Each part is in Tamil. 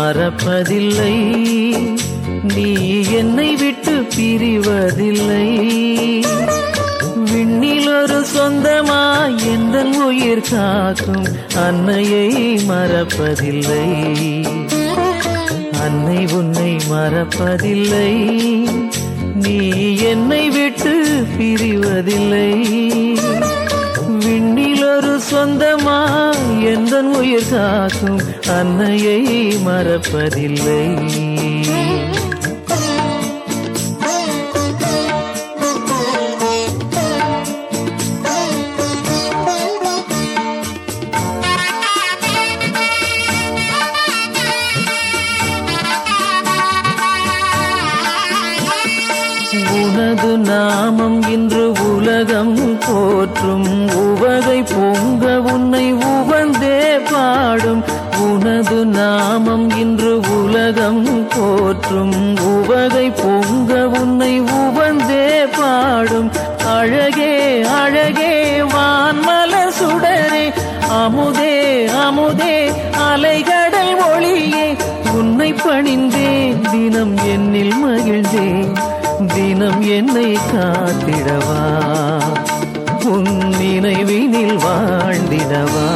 மறப்பதில்லை நீ என்னை விட்டு பிரிவதில்லை விண்ணில் ஒரு சொந்தமா எந்த உயிர் காக்கும் அன்னையை மறப்பதில்லை அன்னை உன்னை மறப்பதில்லை நீ என்னை விட்டு பிரிவதில்லை விண்ணில் ஒரு சொந்தமா எந்த உயிர் காக்கும் அன்னையை மறப்பதில்லை உனது நாமம் இன்று உலகம் போற்றும் உவகை பொங்க உன்னை உவந்தே பாடும் உனது நாமம் இன்று உலகம் போற்றும் உவகை பொங்க உன்னை உவந்தே பாடும் அழகே அழகே வான்மல சுடரே அமுதே அமுதே அலைகடல் ஒளியே உன்னை பணிந்தேன் தினம் என்னில் மகிழ்ந்தேன் தினம் என்னை காத்திடவா உன் நினைவினில் வாழ்ந்திடவா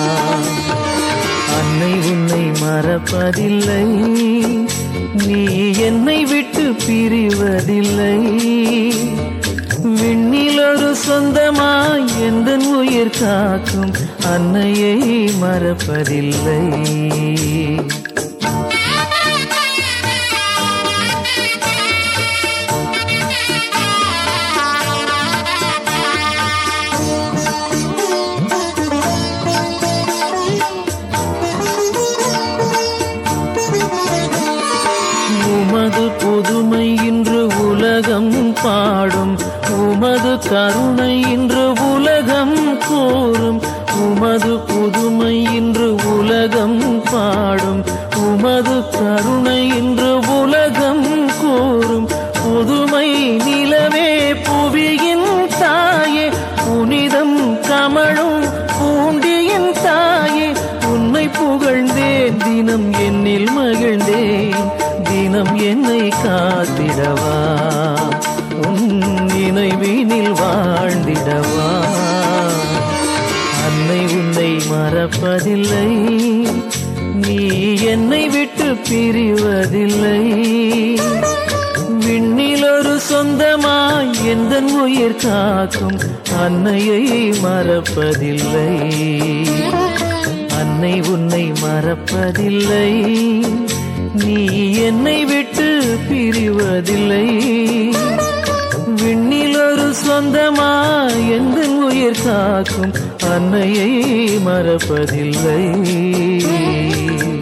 அன்னை உன்னை மறப்பதில்லை நீ என்னை விட்டு பிரிவதில்லை விண்ணில் ஒரு சொந்தமாய் எந்த உயிர் காக்கும் அன்னையை மறப்பதில்லை உமது புதுமை இன்று உலகம் பாடும் உமது கருணை இன்று உலகம் கூறும் உமது புதுமை இன்று உலகம் பாடும் உமது கருணை இன்று உலகம் கூறும் புதுமை நிலவே புவியின் தாயே புனிதம் கமழும் பூண்டியின் தாயே உன்னை புகழ்ந்தேன் தினம் என்னில் மகிழ்ந்தேன் தினம் என்னை காத்திடவா உன் நினைவினில் வாழ்ந்திடவா அன்னை உன்னை மறப்பதில்லை நீ என்னை விட்டு பிரிவதில்லை விண்ணில் ஒரு சொந்தமாய் எந்த உயிர் காக்கும் அன்னையை மறப்பதில்லை அன்னை உன்னை மறப்பதில்லை நீ என்னை விட்டு பிரிவதில்லை விண்ணில் ஒரு சொந்தமாய் எந்த உயிர் காக்கும் அன்னையை மறப்பதில்லை